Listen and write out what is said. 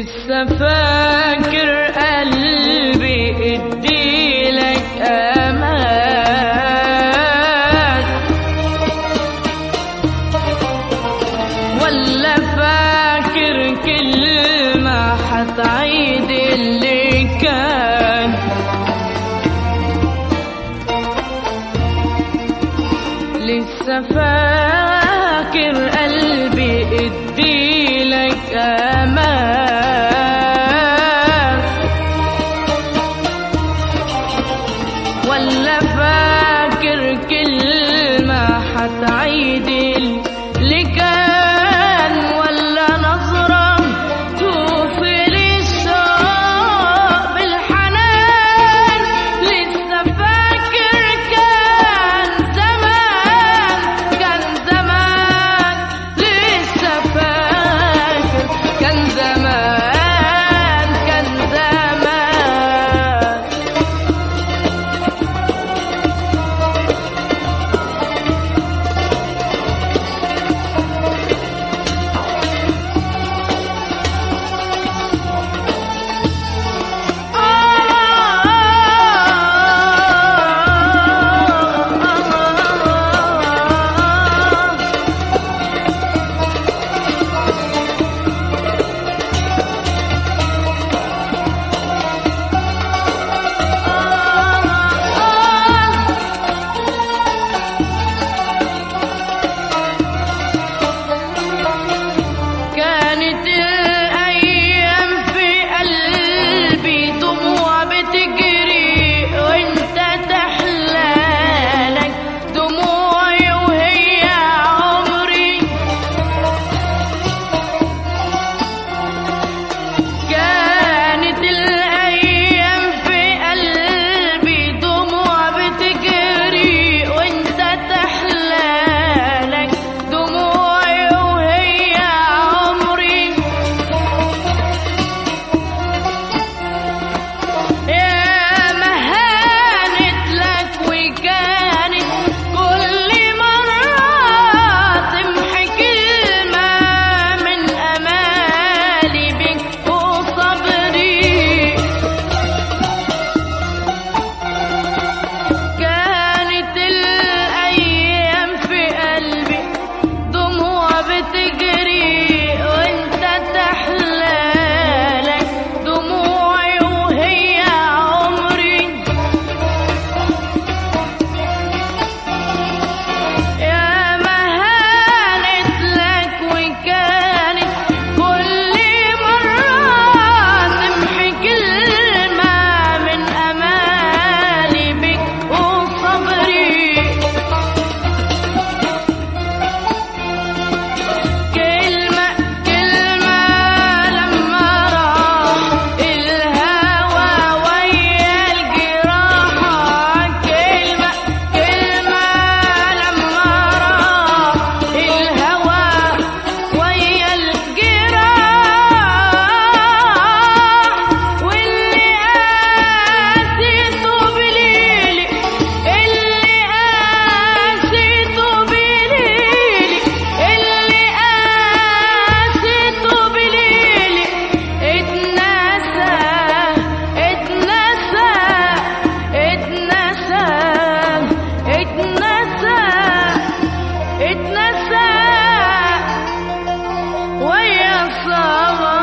لسه فاكر قلبي اديلك امان ولا فاكر كلمة حتعيد اللي كان لسه فاكر قلبي اديلك امان ولا فاكر كلمة حتعيد اللي كان ولا نظرة توصل الشوق بالحنان لسه فاكر كان زمان كان زمان لسه فاكر كان زمان كان زمان كانت الأيام في قلبي دموع بتجري وانت تحلالك دموعي وهي عمري كانت الأيام في قلبي دموع بتجري وانت تحلالك دموعي وهي عمري يا ما هانت لك وكانت كل مرة تمحي كلمة من أمالي بك وصبري كانت الأيام في قلبي دموع بتجري وانت تحلالك دموعي وهي عمري يا ما هانت لك وكانت كل مرة تمحي كلمة من أمالي بك وصبري كلمة كلمة لما راح الهوى ويا الجراحة كلمة كلمة لما راح الهوى ويا الجراح واللي قاسيته بليلي اللي قاسيته بليلي اللي قاسيته بليلي اتنسى اتنسى اتنسى اتنسى اتنسى ويا صبر